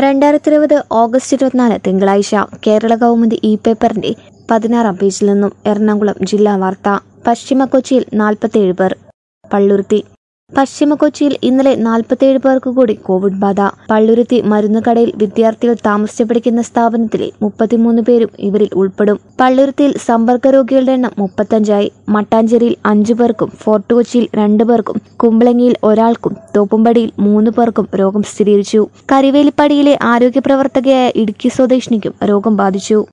രണ്ടായിരത്തി ഇരുപത് ഓഗസ്റ്റ് ഇരുപത്തിനാല് തിങ്കളാഴ്ച കേരള കൗമുദി ഇ പേപ്പറിന്റെ പതിനാറാം പേജിൽ നിന്നും എറണാകുളം ജില്ലാ വാർത്ത പശ്ചിമ കൊച്ചിയിൽ നാൽപ്പത്തിയേഴ് പേർ പള്ളുരുത്തി പശ്ചിമ കൊച്ചിയിൽ ഇന്നലെ നാൽപ്പത്തിയേഴ് പേർക്ക് കൂടി കോവിഡ് ബാധ പള്ളുരുത്തി മരുന്നുകടയിൽ വിദ്യാർത്ഥികൾ താമസിച്ചു പഠിക്കുന്ന സ്ഥാപനത്തിലെ മുപ്പത്തിമൂന്ന് പേരും ഇവരിൽ ഉൾപ്പെടും പള്ളുരുത്തിയിൽ സമ്പർക്ക രോഗികളുടെ എണ്ണം മുപ്പത്തഞ്ചായി മട്ടാഞ്ചേരിയിൽ അഞ്ചു പേർക്കും ഫോർട്ട് കൊച്ചിയിൽ രണ്ടു പേർക്കും കുമ്പളങ്ങിയിൽ ഒരാൾക്കും തോപ്പുംപടിയിൽ മൂന്ന് പേർക്കും രോഗം സ്ഥിരീകരിച്ചു കരിവേലിപ്പടിയിലെ ആരോഗ്യ പ്രവർത്തകയായ ഇടുക്കി സ്വദേശിനിക്കും രോഗം ബാധിച്ചു